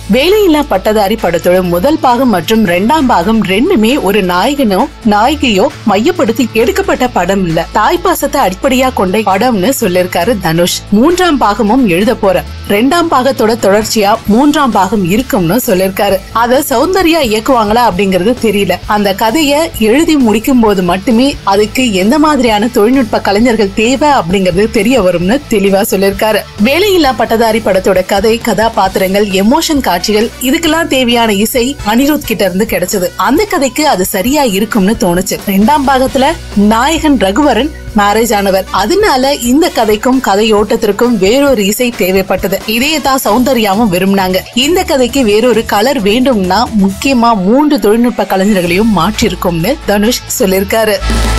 வேலையில்லா பட்டதாரி படத்தோட முதல் பாகம் மற்றும் இரண்டாம் பாகம் ரெண்டுமே ஒரு நாயகனோ நாயகியோ மையப்படுத்தி எடுக்கப்பட்ட படம் இல்ல தாய் பாசத்தை அடிப்படையா கொண்ட படம்னு சொல்லிருக்காரு தனுஷ் மூன்றாம் பாகமும் எழுத போற ரெண்டாம் பாகத்தோட தொடர்ச்சியா மூன்றாம் பாகம் இருக்கும்னு சொல்லிருக்காரு அத சௌந்தர்யா இயக்குவாங்களா அப்படிங்கறது தெரியல அந்த கதைய எழுதி முடிக்கும் போது மட்டுமே அதுக்கு எந்த மாதிரியான தொழில்நுட்ப கலைஞர்கள் தேவை அப்படிங்கறது தெரிய வரும்னு தெளிவா சொல்லிருக்காரு வேலையில்லா பட்டதாரி படத்தோட கதை கதாபாத்திரங்கள் எமோஷன் காட்சிகள் இதுக்கெல்லாம் தேவையான இசை அனிருத் கிட்ட இருந்து கிடைச்சது அந்த கதைக்கு அது சரியா இருக்கும்னு தோணுச்சு ரெண்டாம் பாகத்துல நாயகன் ரகுவரன் மேரேஜ் ஆனவர் அதனால இந்த கதைக்கும் கதையோட்டத்திற்கும் வேறொரு இசை தேவைப்பட்டது இதையே தான் சௌந்தர்யாவும் விரும்பினாங்க இந்த கதைக்கு வேறொரு கலர் வேண்டும்னா முக்கியமா மூன்று தொழில்நுட்ப கலைஞர்களையும் மாற்றிருக்கும்னு தனுஷ் சொல்லிருக்காரு